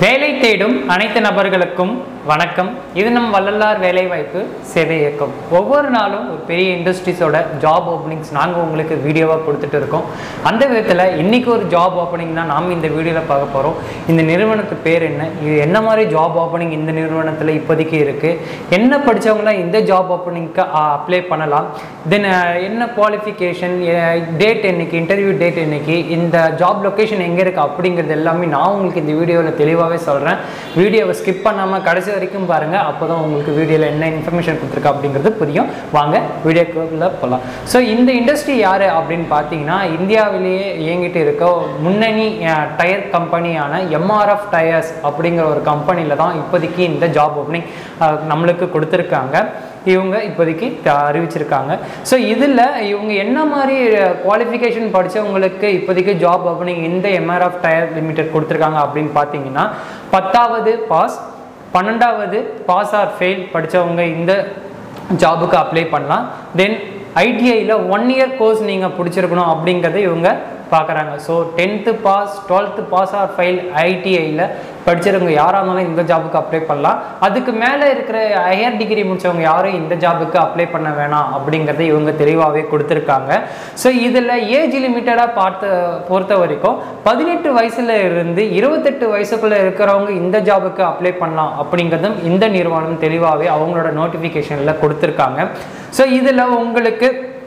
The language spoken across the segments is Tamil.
வேலை தேடும் அனைத்து நபர்களுக்கும் வணக்கம் இது நம் வள்ளலார் வேலைவாய்ப்பு சேவை இயக்கம் ஒவ்வொரு நாளும் ஒரு பெரிய இண்டஸ்ட்ரீஸோட ஜாப் ஓப்பனிங்ஸ் நாங்கள் உங்களுக்கு வீடியோவாக கொடுத்துட்டு இருக்கோம் அந்த விதத்தில் இன்னைக்கு ஒரு ஜாப் ஓப்பனிங் தான் நாம் இந்த வீடியோவில் பார்க்க போகிறோம் இந்த நிறுவனத்து பேர் என்ன இது என்ன மாதிரி ஜாப் ஓப்பனிங் இந்த நிறுவனத்தில் இப்போதைக்கு இருக்குது என்ன படித்தவங்களாம் இந்த ஜாப் ஓப்பனிங்க்கு அப்ளை பண்ணலாம் தென் என்ன குவாலிஃபிகேஷன் டேட் என்னைக்கு இன்டர்வியூ டேட் என்னைக்கு இந்த ஜாப் லொக்கேஷன் எங்கே இருக்குது அப்படிங்கிறது எல்லாமே நான் உங்களுக்கு இந்த வீடியோவில் தெளிவாகவே சொல்கிறேன் வீடியோவை ஸ்கிப் பண்ணாமல் கடைசி வரைக்கும் பாருங்கள் அப்போ தான் உங்களுக்கு வீடியோவில் என்ன இன்ஃபர்மேஷன் கொடுத்துருக்கா அப்படிங்கிறது புரியும் வாங்க வீடியோக்குள்ளே போகலாம் ஸோ இந்த இண்டஸ்ட்ரி யார் அப்படின்னு பார்த்தீங்கன்னா இந்தியாவிலேயே இயங்கிட்டு இருக்க முன்னணி டயர் கம்பெனியான எம்ஆர்எஃப் டயர்ஸ் அப்படிங்கிற ஒரு கம்பெனியில் தான் இப்போதைக்கு இந்த ஜாப் ஓப்பனிங் நம்மளுக்கு கொடுத்துருக்காங்க இவங்க இப்போதைக்கு த- அறிவிச்சிருக்காங்க ஸோ இதில் இவங்க என்ன மாதிரி குவாலிஃபிகேஷன் படித்தவங்களுக்கு இப்போதைக்கு ஜாப் ஓப்பனிங் இந்த எம்ஆர்எஃப் டயர் லிமிடெட் கொடுத்துருக்காங்க அப்படின்னு பார்த்தீங்கன்னா பத்தாவது பாஸ் பன்னெண்டாவது பாஸ் ஆர் ஃபெயில் படித்தவங்க இந்த ஜாபுக்கு அப்ளை பண்ணலாம் தென் ஐடிஐயில் ஒன் இயர் கோர்ஸ் நீங்கள் பிடிச்சிருக்கணும் அப்படிங்கிறத இவங்க பார்க்குறாங்க so tenth pass twelfth pass or fail ஐடிஐயில் படிச்சிருவங்க யாராக இருந்தாலும் இந்த ஜாபுக்கு அப்ளை பண்ணலாம் அதுக்கு மேலே இருக்கிற ஹையர் டிகிரி முடிச்சவங்க யாரும் இந்த ஜாபுக்கு அப்ளை பண்ண வேணாம் அப்படிங்கிறத இவங்க தெளிவாகவே கொடுத்துருக்காங்க ஸோ இதில் ஏஜ் லிமிட்டடாக பார்த்த பொறுத்த வரைக்கும் பதினெட்டு வயசுல இருந்து இருபத்தெட்டு வயசுக்குள்ளே இருக்கிறவங்க இந்த ஜாபுக்கு அப்ளை பண்ணலாம் அப்படிங்கிறதும் இந்த நிறுவனம் தெளிவாகவே அவங்களோட நோட்டிஃபிகேஷனில் கொடுத்துருக்காங்க ஸோ இதில் உங்களுக்கு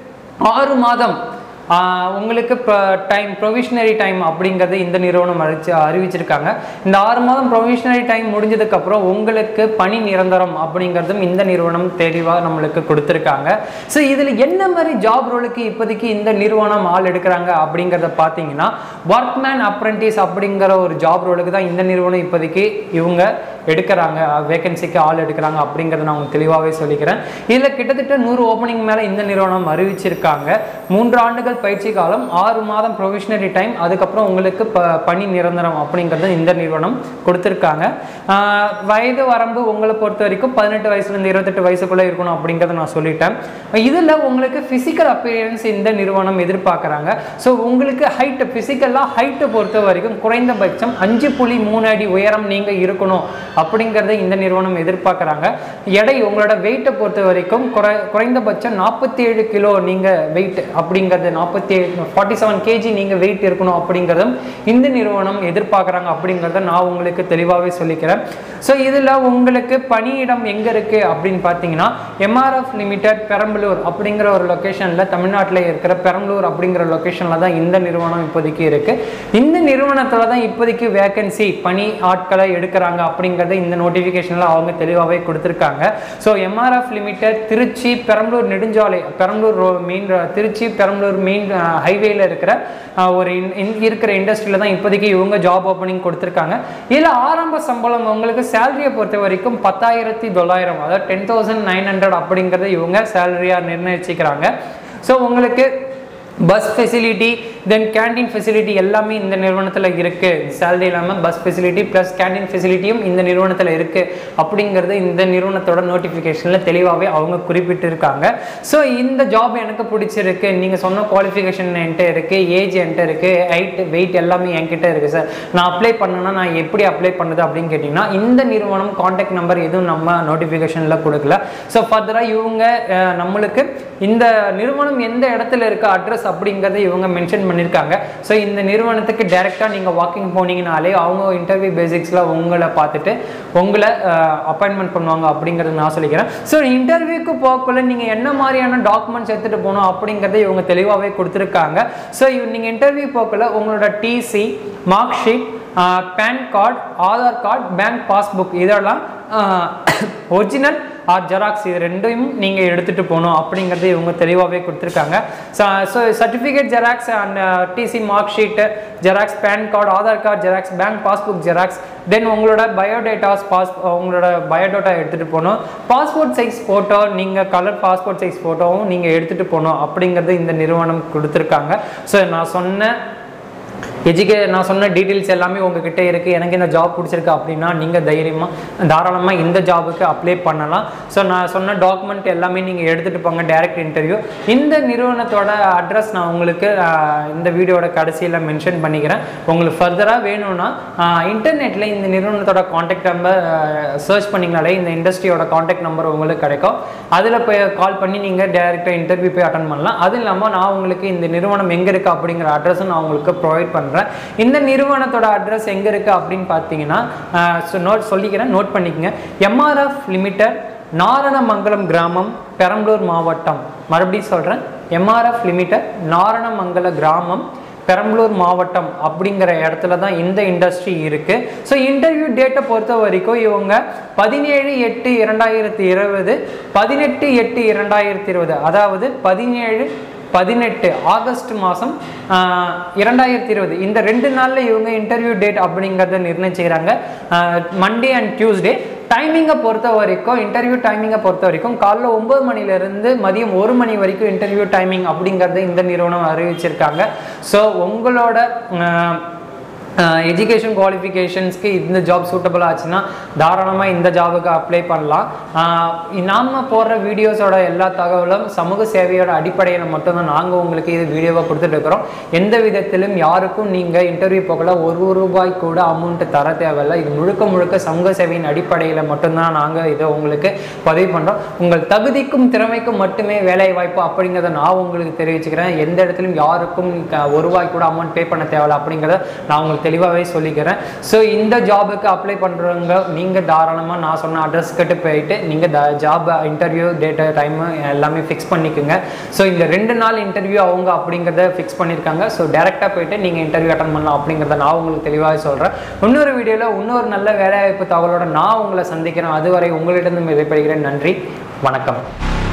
ஆறு மாதம் ஆஹ் உங்களுக்கு இப்போ டைம் ப்ரொவிஷனரி டைம் அப்படிங்கிறது இந்த நிறுவனம் அறிவிச்சு அறிவிச்சிருக்காங்க இந்த ஆறு மாதம் ப்ரொவிஷனரி டைம் முடிஞ்சதுக்கப்புறம் உங்களுக்கு பணி நிரந்தரம் அப்படிங்கிறதும் இந்த நிறுவனம் தெளிவாக நம்மளுக்கு கொடுத்துருக்காங்க ஸோ இதில் என்ன மாதிரி ஜாப் ரோலுக்கு இப்போதைக்கு இந்த நிறுவனம் ஆள் எடுக்கிறாங்க அப்படிங்கிறத பார்த்தீங்கன்னா ஒர்க்மேன் அப்ரெண்டிஸ் அப்படிங்கிற ஒரு ஜாப் ரோலுக்கு தான் இந்த நிறுவனம் இப்போதைக்கு இவங்க எடுக்கிறாங்க வேகன்சிக்கு ஆள் எடுக்கிறாங்க அப்படிங்கிறத நான் உங்களுக்கு தெளிவாகவே சொல்லிக்கிறேன் இதில் கிட்டத்தட்ட நூறு ஓப்பனிங் மேலே இந்த நிறுவனம் அறிவிச்சிருக்காங்க மூன்று ஆண்டுகள் பயிற்சி காலம் ஆறு மாதம் ப்ரொவிஷனரி டைம் அதுக்கப்புறம் உங்களுக்கு ப பணி நிரந்தரம் அப்படிங்கிறது இந்த நிறுவனம் கொடுத்துருக்காங்க ஆஹ் வயது வரம்பு உங்களை பொறுத்த வரைக்கும் பதினெட்டு வயசுலேருந்து இருபத்தெட்டு வயசுக்குள்ளே இருக்கணும் அப்படிங்கிறத நான் சொல்லிட்டேன் இதில் உங்களுக்கு ஃபிசிக்கல் அப்பியரன்ஸ் இந்த நிறுவனம் எதிர்பார்க்குறாங்க ஸோ உங்களுக்கு ஹைட்டு ஃபிசிக்கலாக ஹைட்டை பொறுத்த வரைக்கும் குறைந்தபட்சம் அஞ்சு புள்ளி மூணு அடி உயரம் நீங்கள் இருக்கணும் அப்படிங்கிறத இந்த நிறுவனம் எதிர்பார்க்குறாங்க எடை உங்களோட வெயிட்டை பொறுத்த வரைக்கும் குறை குறைந்தபட்சம் நாற்பத்தி ஏழு கிலோ நீங்கள் வெயிட் அப்படிங்கிறது நாற்பத்தி ஏழு ஃபார்ட்டி செவன் கேஜி நீங்கள் வெயிட் இருக்கணும் அப்படிங்கிறதும் இந்த நிறுவனம் எதிர்பார்க்குறாங்க அப்படிங்கிறத நான் உங்களுக்கு தெளிவாகவே சொல்லிக்கிறேன் ஸோ இதில் உங்களுக்கு பணியிடம் எங்கே இருக்குது அப்படின்னு பார்த்தீங்கன்னா எம்ஆர்எஃப் லிமிடெட் பெரம்பலூர் அப்படிங்கிற ஒரு லொக்கேஷனில் தமிழ்நாட்டில் இருக்கிற பெரம்பலூர் அப்படிங்கிற லொக்கேஷனில் தான் இந்த நிறுவனம் இப்போதைக்கு இருக்குது இந்த நிறுவனத்தில் தான் இப்போதைக்கு வேகன்சி பணி ஆட்களை எடுக்கிறாங்க அப்படிங்கிறத இந்த நோட்டிஃபிகேஷனில் அவங்க தெளிவாகவே கொடுத்துருக்காங்க so MRF limited Tiruchi Perambalur நெடுஞ்சாலை பெரம்பலூர் மெயின் திருச்சி பெரம்பலூர் மெயின் ஹைவேல இருக்கிற அஹ், ஒரு in- in- இருக்கிற இண்டஸ்ட்ரியில் தான் இப்போதைக்கு இவங்க ஜாப் ஓப்பனிங் கொடுத்துருக்காங்க இதில் ஆரம்ப சம்பளம் உங்களுக்கு சேலரியை பொறுத்த வரைக்கும் பத்தாயிரத்தி தொள்ளாயிரம் அதாவது டென் தௌசண்ட் நைன் ஹண்ட்ரட் அப்படிங்கிறத இவங்க சேலரியாக நிர்ணயிச்சுக்கிறாங்க ஸோ உங்களுக்கு bus facility then canteen facility எல்லாமே இந்த நிறுவனத்தில் இருக்குது சேலரி இல்லாமல் பஸ் ஃபெசிலிட்டி ப்ளஸ் கேண்டீன் ஃபெசிலிட்டியும் இந்த நிறுவனத்தில் இருக்குது அப்படிங்கிறது இந்த நிறுவனத்தோட நோட்டிஃபிகேஷனில் தெளிவாகவே அவங்க குறிப்பிட்டிருக்காங்க ஸோ இந்த ஜாப் எனக்கு பிடிச்சிருக்கு நீங்கள் சொன்ன குவாலிஃபிகேஷன் என்கிட்ட இருக்குது ஏஜ் என்கிட்ட இருக்குது ஹைட் வெயிட் எல்லாமே என்கிட்ட இருக்குது சார் நான் அப்ளை பண்ணேன்னா நான் எப்படி அப்ளை பண்ணுது அப்படின்னு கேட்டிங்கன்னா இந்த நிறுவனம் காண்டாக்ட் நம்பர் எதுவும் நம்ம நோட்டிஃபிகேஷனில் கொடுக்கல ஸோ ஃபர்தராக இவங்க அஹ், நம்மளுக்கு இந்த நிறுவனம் எந்த இடத்துல இருக்க அட்ரஸ் அப்படிங்கிறத இவங்க மென்ஷன் பண்ணியிருக்காங்க ஸோ இந்த நிறுவனத்துக்கு டைரெக்டாக நீங்கள் வாக்கிங் போனீங்கனாலே அவங்க இன்டர்வியூ பேசிக்ஸில் உங்களை பார்த்துட்டு உங்களை அப்பாயின்மெண்ட் பண்ணுவாங்க அப்படிங்கிறத நான் சொல்லிக்கிறேன் ஸோ இன்டர்வியூக்கு போகக்குள்ள நீங்கள் என்ன மாதிரியான டாக்குமெண்ட்ஸ் எடுத்துகிட்டு போகணும் அப்படிங்கிறத இவங்க தெளிவாகவே கொடுத்துருக்காங்க ஸோ நீங்கள் இன்டர்வியூ போகக்குள்ள உங்களோட TC mark sheet PAN card Aadhaar card bank passbook இதெல்லாம் ஒரிஜினல் ஆர் ஜெராக்ஸ் இது ரெண்டையும் நீங்கள் எடுத்துகிட்டு போகணும் அப்படிங்கிறது இவங்க தெளிவாகவே கொடுத்துருக்காங்க so certificate xerox and TC mark sheet xerox PAN card Aadhaar card xerox bank passbook xerox then உங்களோட பயோடேட்டாஸ் பாஸ் உங்களோட பயோடேட்டா எடுத்துகிட்டு போகணும் பாஸ்போர்ட் சைஸ் ஃபோட்டோ நீங்கள் கலர் பாஸ்போர்ட் சைஸ் ஃபோட்டோவும் நீங்கள் எடுத்துகிட்டு போகணும் அப்படிங்கிறது இந்த நிறுவனம் கொடுத்துருக்காங்க ஸோ நான் சொன்ன எஜுகே நான் சொன்ன டீட்டெயில்ஸ் எல்லாமே உங்ககிட்ட இருக்குது எனக்கு இந்த ஜாப் பிடிச்சிருக்கு அப்படின்னா நீங்கள் தைரியமாக தாராளமாக இந்த ஜாபுக்கு அப்ளை பண்ணலாம் ஸோ நான் சொன்ன டாக்குமெண்ட் எல்லாமே நீங்கள் எடுத்துகிட்டு போங்க டைரக்ட் இன்டர்வியூ இந்த நிறுவனத்தோட அட்ரஸ் நான் உங்களுக்கு ஆஹ், இந்த வீடியோட கடைசியில் மென்ஷன் பண்ணிக்கிறேன் உங்களுக்கு ஃபர்தராக வேணும்னா இன்டர்நெட்டில் இந்த நிறுவனத்தோட காண்டாக்ட் நம்பர் சர்ச் பண்ணிங்கனாலே இந்த இண்டஸ்ட்ரியோட காண்டாக்ட் நம்பர் உங்களுக்கு கிடைக்கும் அதில் போய் கால் பண்ணி நீங்கள் டேரெக்டாக இன்டர்வியூ போய் அட்டன் பண்ணலாம் அது இல்லாமல் நான் உங்களுக்கு இந்த நிறுவனம் எங்கே இருக்குது அப்படிங்கிற அட்ரஸும் நான் உங்களுக்கு ப்ரொவைட் பண்ணுறேன் இந்த நிறுவனத்தோட அட்ரஸ் எங்கே இருக்குது அப்படின்னு பார்த்தீங்கன்னா ஸோ நோட் சொல்லிக்கிறேன் நோட் பண்ணிக்கங்க எம்ஆர்எஃப் லிமிடெட் நாரணமங்கலம் கிராமம் பெரம்பலூர் மாவட்டம் மறுபடியும் சொல்கிறேன் எம்ஆர்எஃப் லிமிடெட் நாரணமங்கல கிராமம் பெரம்பலூர் மாவட்டம் அப்படிங்கிற இடத்துல தான் இந்த இண்டஸ்ட்ரி இருக்குது ஸோ இன்டர்வியூ டேட்டை பொறுத்த வரைக்கும் இவங்க பதினேழு எட்டு இரண்டாயிரத்தி இருபது பதினெட்டு எட்டு இரண்டாயிரத்தி இருபது அதாவது பதினேழு பதினெட்டு ஆகஸ்ட் மாதம் இரண்டாயிரத்தி இருபது இந்த ரெண்டு நாளில் இவங்க இன்டர்வியூ டேட் அப்படிங்கிறத நிர்ணயிச்சுக்கிறாங்க மண்டே அண்ட் டியூஸ்டே டைமிங்கை பொறுத்த வரைக்கும் இன்டர்வியூ டைமிங்கை பொறுத்த வரைக்கும் காலைல ஒம்பது மணிலேருந்து மதியம் ஒரு மணி வரைக்கும் இன்டர்வியூ டைமிங் அப்படிங்கிறத இந்த நிறுவனம் அறிவிச்சிருக்காங்க ஸோ உங்களோட ஆஹ், எஜுகேஷன் குவாலிஃபிகேஷன்ஸ்க்கு இந்த ஜாப் சூட்டபிள் ஆச்சுன்னா தாராளமாக இந்த ஜாபுக்கு அப்ளை பண்ணலாம் நாம் போடுற வீடியோஸோட எல்லா தகவலும் சமூக சேவையோட அடிப்படையில் மட்டும்தான் நாங்கள் உங்களுக்கு இது வீடியோவை கொடுத்துட்டு இருக்கிறோம் எந்த விதத்திலும் யாருக்கும் நீங்கள் இன்டர்வியூ போகல ஒரு ரூபாய் கூட அமௌண்ட்டு தர தேவையில்லை இது முழுக்க முழுக்க சமூக சேவையின் அடிப்படையில் மட்டும்தான் நாங்கள் இதை உங்களுக்கு பதிவு பண்ணுறோம் உங்கள் தகுதிக்கும் திறமைக்கும் மட்டுமே வேலை வாய்ப்பு அப்படிங்கிறத நான் உங்களுக்கு தெரிவிச்சுக்கிறேன் எந்த இடத்துலையும் யாருக்கும் க- ஒரு ரூபாய் கூட அமௌண்ட் பே பண்ண தேவையில்ல அப்படிங்கிறத நான் உங்களுக்கு தெளிவாகவே சொல்லிக்கிறேன் ஸோ இந்த ஜாபுக்கு அப்ளை பண்ணுறவங்க நீங்கள் தாராளமாக நான் சொன்ன அட்ரஸ் கிட்ட போயிட்டு நீங்கள் the job interview date time எல்லாமே ஃபிக்ஸ் பண்ணிக்கோங்க ஸோ இந்த ரெண்டு நாள் இன்டர்வியூ அவங்க அப்படிங்கிறத ஃபிக்ஸ் பண்ணியிருக்காங்க ஸோ டேரெக்டாக போயிட்டு நீங்கள் இன்டர்வியூ அட்டன் பண்ணலாம் அப்படிங்கிறத நான் உங்களுக்கு தெளிவாக சொல்கிறேன் இன்னொரு வீடியோவில் இன்னொரு நல்ல வேலைவாய்ப்பு தகவலோட நான் உங்களை சந்திக்கிறேன் அதுவரை உங்களிடம் விடைபெறுகிறேன் நன்றி வணக்கம்